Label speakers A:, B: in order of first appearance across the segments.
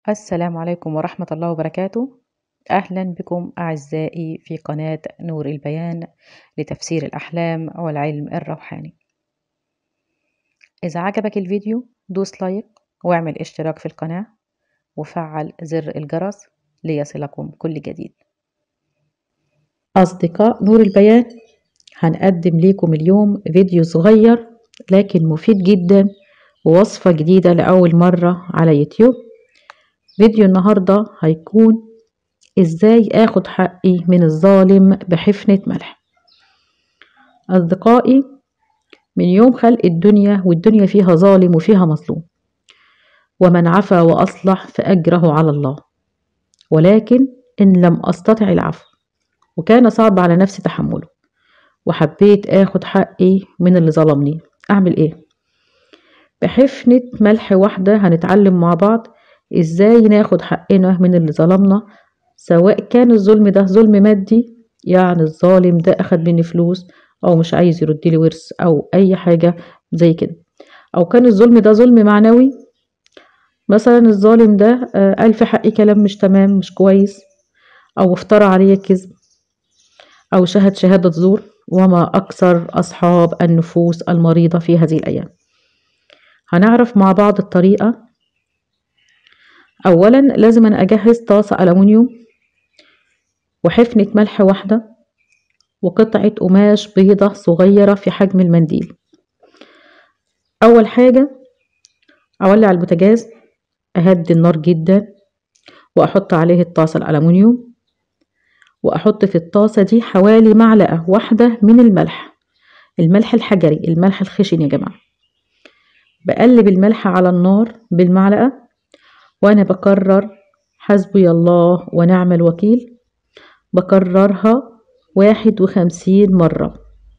A: السلام عليكم ورحمة الله وبركاته أهلا بكم أعزائي في قناة نور البيان لتفسير الأحلام والعلم الروحاني إذا عجبك الفيديو دوس لايك واعمل اشتراك في القناة وفعل زر الجرس ليصلكم كل جديد أصدقاء نور البيان هنقدم لكم اليوم فيديو صغير لكن مفيد جدا ووصفة جديدة لأول مرة على يوتيوب فيديو النهاردة هيكون ازاي اخد حقي من الظالم بحفنة ملح اصدقائي من يوم خلق الدنيا والدنيا فيها ظالم وفيها مظلوم ومن عفا واصلح فاجره على الله ولكن ان لم استطع العفو وكان صعب على نفسي تحمله وحبيت اخد حقي من اللي ظلمني اعمل ايه بحفنة ملح واحدة هنتعلم مع بعض ازاي ناخد حقنا من اللي ظلمنا سواء كان الظلم ده ظلم مادي يعني الظالم ده اخد مني فلوس او مش عايز يرد لي ورث او اي حاجة زي كده او كان الظلم ده ظلم معنوي مثلا الظالم ده قال في حقي كلام مش تمام مش كويس او افترى عليا كذب او شهد شهادة زور وما اكثر اصحاب النفوس المريضة في هذه الايام هنعرف مع بعض الطريقة اولا لازم انا اجهز طاسة الومنيوم وحفنة ملح واحدة وقطعة قماش بيضة صغيرة في حجم المنديل اول حاجة اولع البوتاجاز اهدي النار جدا واحط عليه الطاسة الالومنيوم واحط في الطاسة دي حوالي معلقة واحدة من الملح الملح الحجري الملح الخشن يا جماعة بقلب الملح على النار بالمعلقة وأنا بكرر حسبي الله ونعم الوكيل بكررها واحد وخمسين مرة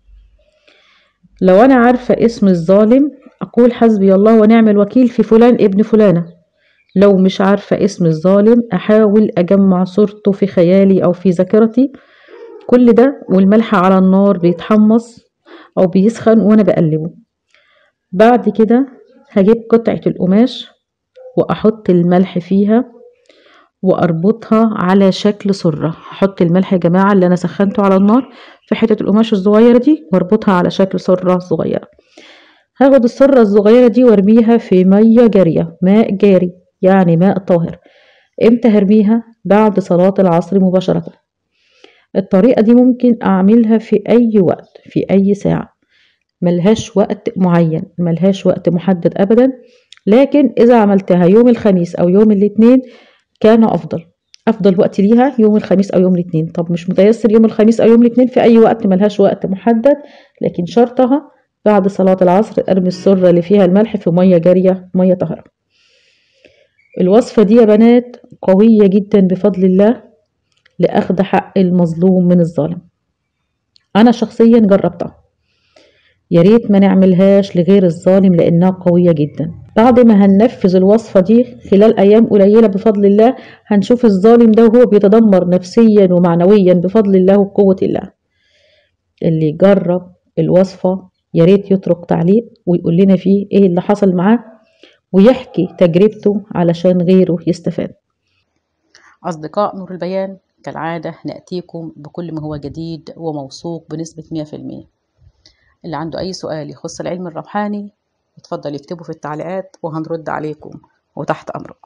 A: لو أنا عارفة اسم الظالم أقول حسبي الله ونعم الوكيل في فلان ابن فلانة لو مش عارفة اسم الظالم أحاول أجمع صورته في خيالي أو في ذاكرتي كل ده والملح على النار بيتحمص أو بيسخن وأنا بقلبه بعد كده هجيب قطعة القماش وأحط الملح فيها وأربطها على شكل سرة هحط الملح يا جماعة اللي أنا سخنته على النار في حتة القماش الصغيرة دي وأربطها على شكل سرة صغيرة هاخد السرة الصغيرة دي وارميها في مية جارية ماء جاري يعني ماء طاهر امتى هرميها بعد صلاة العصر مباشرة الطريقة دي ممكن أعملها في أي وقت في أي ساعة ملهاش وقت معين ملهاش وقت محدد أبدا لكن إذا عملتها يوم الخميس أو يوم الاثنين كان أفضل أفضل وقت ليها يوم الخميس أو يوم الاثنين طب مش متيسر يوم الخميس أو يوم الاثنين في أي وقت ملهاش وقت محدد لكن شرطها بعد صلاة العصر أرمي السرة اللي فيها الملح في مية جارية مية طهرة الوصفة دي يا بنات قوية جدا بفضل الله لأخذ حق المظلوم من الظالم أنا شخصيا جربتها يا ريت ما نعملهاش لغير الظالم لأنها قوية جدا بعد ما هننفذ الوصفة دي خلال أيام قليلة بفضل الله هنشوف الظالم ده وهو بيتدمر نفسيا ومعنويا بفضل الله وقوة الله اللي جرب الوصفة يا ريت يترك تعليق ويقول لنا فيه ايه اللي حصل معاه ويحكي تجربته علشان غيره يستفاد
B: أصدقاء نور البيان كالعادة نأتيكم بكل ما هو جديد وموثوق بنسبة 100% اللي عنده أي سؤال يخص العلم الروحاني اتفضل يكتبه في التعليقات وهنرد عليكم وتحت أمركم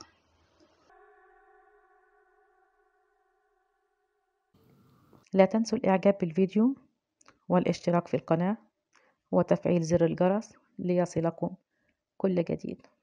A: لا تنسوا الإعجاب بالفيديو والاشتراك في القناة وتفعيل زر الجرس ليصلكم كل جديد